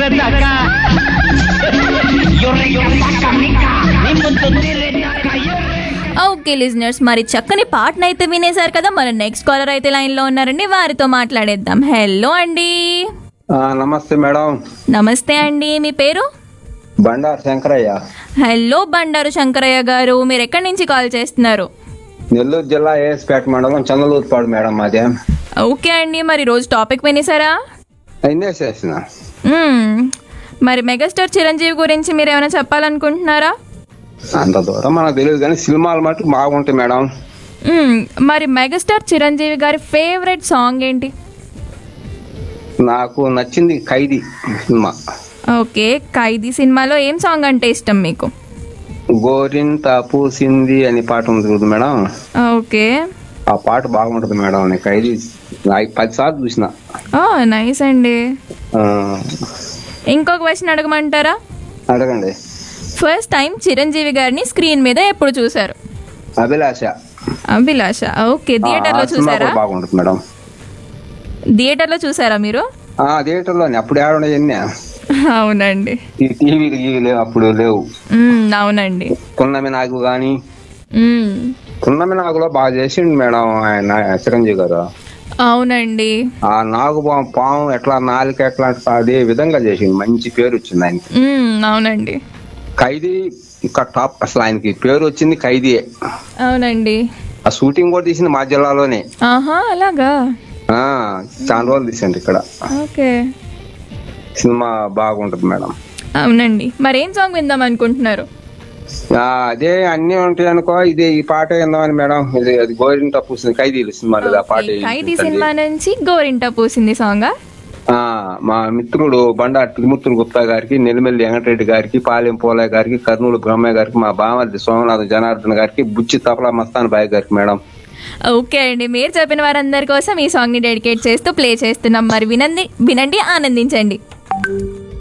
ರೆನ್ನಕ యొర్రె మిక్క నిమ్ముతుంది రెన్నక యొర్రె okay listeners మరి చక్కని పాటను అయితే వినేశారు కదా మన నెక్స్ట్ కాలర్ అయితే లైన్ లో ఉన్నారండి వారితో మాట్లాడేద్దాం హలో అండి ఆ, నమస్తే మేడం నమస్తే అండి మీ పేరు బండారు శంకరయ్య హలో బండారు శంకరయ్య గారు మీరు ఎక్కడి నుంచి కాల్ చేస్తున్నారు నెల్లూరు జిల్లా ఏఎస్పేట మండలం చంద్రలూరుపాడు మేడం మాది ఓకే అండి మరి రోజు టాపిక్ వినేసారా అయిందే చేసిన మ్మ్. మరి మెగాస్టార్ చిరంజీవి గురించి మీరు ఏమైనా చెప్పాలనుకుంటున్నారా అంత దూరం మనకు తెలియదు కానీ సినిమాలు మటుకు బాగుంటాయి మేడం మ్మ్. మరి మెగాస్టార్ చిరంజీవి గారి ఫేవరెట్ సాంగ్ ఏంటి నాకు నచ్చింది ఖైదీ సినిమా ఓకే ఖైదీ సినిమాలో ఏం సాంగ్ అంటే ఇష్టం మీకు గోరింత పూసింది అని పాట ఉంది చూడు మేడం ఓకే ఆ పాట బాగుంటుంది మేడం నేను ఖైదీ నాకు పది సార్లు చూసిన ఓ నైస్ అండి ఆ, ఇంకో క్వశ్చన్ అడగమంటారా అడగండి ఫస్ట్ టైం చిరంజీవి గారిని స్క్రీన్ మీద ఎప్పుడు చూసారు అభిలాష అభిలాష ఓకే ఆ, థియేటర్ లో ఆ సినిమా చూసారా కూడా బాగుంటుంది మేడం థియేటర్ లో చూసారా మీరు ఆ థియేటర్లోనే అప్పుడు ఏడ ఎన్ని అవునండి ఈ టీవీలు గీవీ లేవు అప్పుడు లేవు మ్మ్, అవునండి పున్నమి నాగు కానీ మ్మ్, పున్నమి నాగులో బాగా చేసిండు మేడం ఆయన చిరంజీవి గారు అవునండి ఆ నాగు పాము పాము ఎట్లా నాలుక ఎట్లా అదే విధంగా చేసిండు మంచి పేరు వచ్చింది ఆయనకి మ్మ్, అవునండి ఖైదీ ఇంకా టాప్ అసలు ఆయనకి పేరు వచ్చింది ఖైదీయే అవునండి ఆ షూటింగ్ కూడా తీసింది మా జిల్లాలోనే ఆహా అలాగా ఆ చాలా రోజులు తీసిండు ఇక్కడ ఓకే సినిమా బాగుంటది మేడం అవునండి మరి ఏం సాంగ్ విందాం అనుకుంటున్నారు ఆ, అదే అన్ని ఉంటాయి అనుకో ఇది ఈ పాట ఏందని మేడం ఇది అది గోరింట పూసింది ఖైదీలు సినిమాలు ఆ పాట ఓకే, ఖైదీ ఏంటండి? సినిమా నుంచి గోరింట పూసింది సాంగ్ ఆ మా మిత్రుడు బండా త్రిమూర్తులు గుప్తా గారికి నెల్లిమెల్లి వెంకటరెడ్డి గారికి పాలెం పోలయ్య గారికి కర్నూలు బ్రహ్మయ్య గారికి మా బామర్ది సోమనాథ్ జనార్దన్ గారికి బుచ్చి తపలా మస్తాన్ బాయ్ గారికి మేడం ఓకే అండి మీరు చెప్పిన వారందరి కోసం ఈ సాంగ్ ని డెడికేట్ చేస్తూ ప్లే చేస్తున్నాం మరి వినండి వినండి ఆనందించండి